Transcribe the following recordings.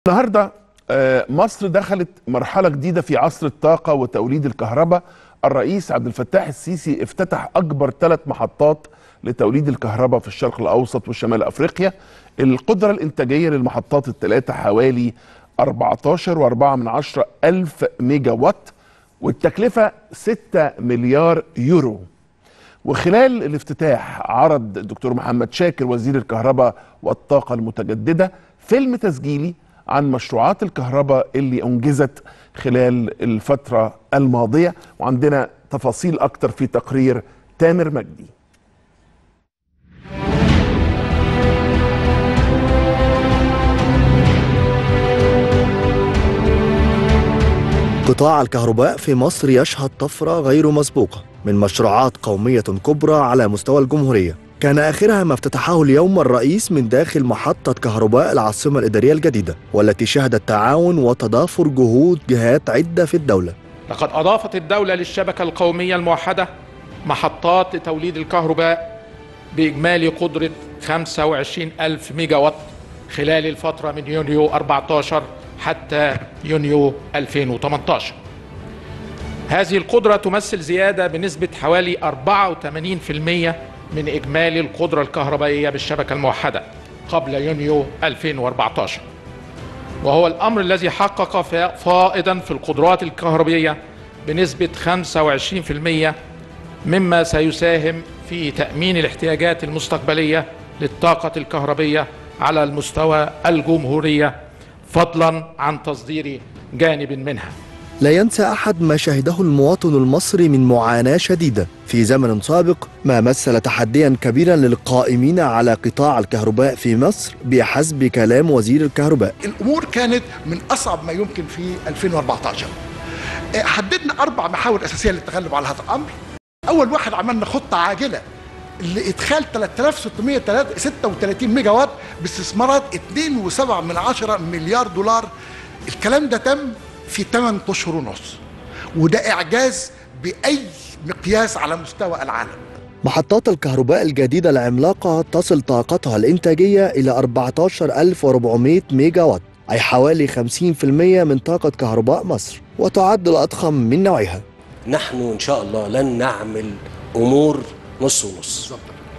النهارده آه، مصر دخلت مرحلة جديدة في عصر الطاقة وتوليد الكهرباء الرئيس عبد الفتاح السيسي افتتح أكبر ثلاث محطات لتوليد الكهرباء في الشرق الأوسط وشمال أفريقيا القدرة الإنتاجية للمحطات الثلاثة حوالي 14 و4 من عشرة ألف ميجا وات والتكلفة 6 مليار يورو وخلال الافتتاح عرض الدكتور محمد شاكر وزير الكهرباء والطاقة المتجددة فيلم تسجيلي عن مشروعات الكهرباء اللي أنجزت خلال الفترة الماضية وعندنا تفاصيل أكتر في تقرير تامر مجدي قطاع الكهرباء في مصر يشهد طفرة غير مسبوقة من مشروعات قومية كبرى على مستوى الجمهورية كان آخرها ما افتتحه اليوم الرئيس من داخل محطة كهرباء العاصمة الإدارية الجديدة والتي شهدت تعاون وتضافر جهود جهات عدة في الدولة لقد أضافت الدولة للشبكة القومية الموحدة محطات لتوليد الكهرباء بإجمالي قدرة 25 ألف ميجا وات خلال الفترة من يونيو 14 حتى يونيو 2018 هذه القدرة تمثل زيادة بنسبة حوالي 84% من إجمالي القدرة الكهربائية بالشبكة الموحدة قبل يونيو 2014 وهو الأمر الذي حقق فائضا في القدرات الكهربائية بنسبة 25% مما سيساهم في تأمين الاحتياجات المستقبلية للطاقة الكهربية على المستوى الجمهورية فضلا عن تصدير جانب منها لا ينسى أحد ما شهده المواطن المصري من معاناة شديدة في زمن سابق ما مثل تحديا كبيرا للقائمين على قطاع الكهرباء في مصر بحسب كلام وزير الكهرباء الامور كانت من اصعب ما يمكن في 2014 حددنا اربع محاور اساسيه للتغلب على هذا الامر اول واحد عملنا خطه عاجله لادخال 3636 ميجا وات باستثمارات 2.7 من عشرة مليار دولار الكلام ده تم في 8 اشهر ونص وده اعجاز باي مقياس على مستوى العالم محطات الكهرباء الجديدة العملاقة تصل طاقتها الإنتاجية إلى 14400 ميجا وات أي حوالي 50% من طاقة كهرباء مصر وتعد الأضخم من نوعها نحن إن شاء الله لن نعمل أمور نص ونص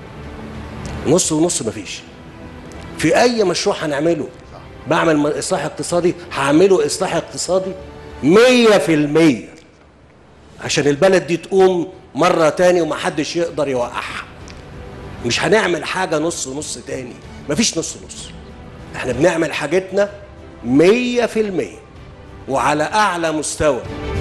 نص ونص مفيش في أي مشروع هنعمله بعمل إصلاح اقتصادي هعمله إصلاح اقتصادي مية في المية عشان البلد دي تقوم مرة تاني ومحدش يقدر يوقعها مش هنعمل حاجة نص نص تاني مفيش نص نص احنا بنعمل حاجتنا مية في المية وعلى أعلى مستوى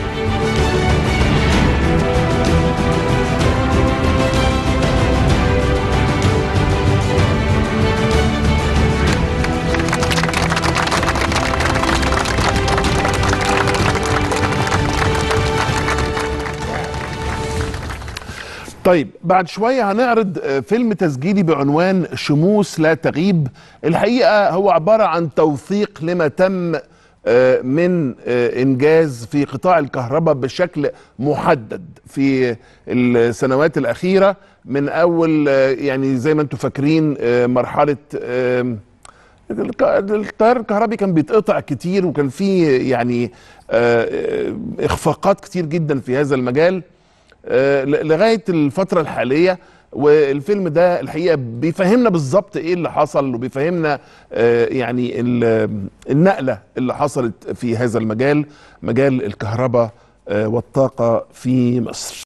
طيب بعد شوية هنعرض فيلم تسجيلي بعنوان شموس لا تغيب الحقيقة هو عبارة عن توثيق لما تم من إنجاز في قطاع الكهرباء بشكل محدد في السنوات الأخيرة من أول يعني زي ما أنتم فاكرين مرحلة التيار الكهربي كان بيتقطع كتير وكان في يعني إخفاقات كتير جدا في هذا المجال لغايه الفتره الحاليه والفيلم ده الحقيقه بيفهمنا بالظبط ايه اللي حصل وبيفهمنا يعني النقله اللي حصلت في هذا المجال مجال الكهرباء والطاقه في مصر